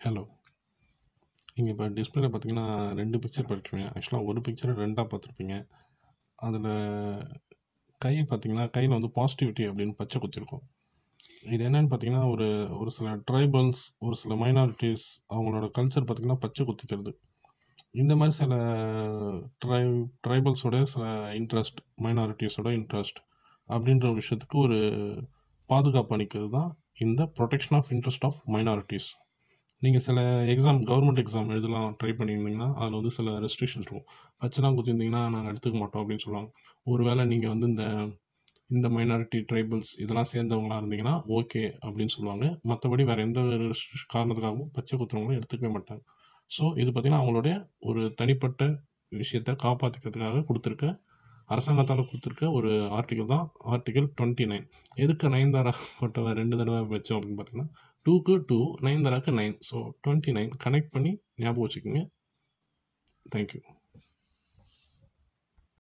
Hello. நீங்க இப்ப டிஸ்ப்ளேல பார்த்தீங்கன்னா, 2 பிக்சர் படிப்பீங்க. ஆக்சுவலா ஒரு பிக்சர 2ஆ பார்த்துருப்பீங்க. அதுல கை பார்த்தீங்கன்னா, கையில வந்து பாசிட்டிவிட்டி அப்படின்னு பச்சை குத்திருக்கும். இது என்னன்னு பார்த்தீங்கன்னா, ஒரு ஒரு சில ட்ரைபல்ஸ், ஒரு சில மைனாரிட்டீஸ் அவங்களோட கல்ச்சர் பார்த்தீங்கன்னா, பச்சை குத்திக்கிறது. இந்த மாரி சில ட்ரை ட்ரைபல்ஸோட சில இன்ட்ரெஸ்ட், மைனாரிட்டீஸோட இன்ட்ரெஸ்ட் அப்படின்ற ஒரு விஷயத்துக்கு ஒரு பாதுகாப்பு அளிக்கிறது தான் இந்த protection of interest of minorities. நீங்க சில எக்ஸாம் கவர்மெண்ட் எக்ஸாம் எழுதலாம் ட்ரை பண்ணியிருந்தீங்கன்னா, அதுல வந்து சில ரெஸ்ட்ரிக்ஷன்ஸ் இருக்கும். பச்சைலாம் குத்திருந்தீங்கன்னா, நாங்க எடுத்துக்க மாட்டோம் அப்படின்னு சொல்லுவாங்க. ஒருவேளை நீங்க வந்து இந்த இந்த மைனாரிட்டி, ட்ரைபல்ஸ் இதெல்லாம் சேர்ந்தவங்களா இருந்தீங்கன்னா, ஓகே அப்படின்னு சொல்லுவாங்க. மத்தபடி வேற எந்த ஒரு ரெஸ்ட்ரிக்ஷன் காரணத்துக்காகவும் பச்சை குத்துறவங்கள எடுத்துக்கவே மாட்டாங்க. ஸோ, இது பார்த்தீங்கன்னா, அவங்களுடைய ஒரு தனிப்பட்ட விஷயத்த காப்பாத்திக்கிறதுக்காக குடுத்திருக்க அரசாங்கத்தால குடுத்திருக்க ஒரு ஆர்டிகிள் தான் ஆர்டிகிள் 29. எதுக்கு நயன்தாரா ஃபோட்டோவ 2 தடவ வச்சோம் அப்படின்னு பார்த்தீங்கன்னா, 2க்கு 2, நயன்தாராக்கு 9. ஸோ 29 கனெக்ட் பண்ணி ஞாபகம் வச்சுக்கங்க. Thank you.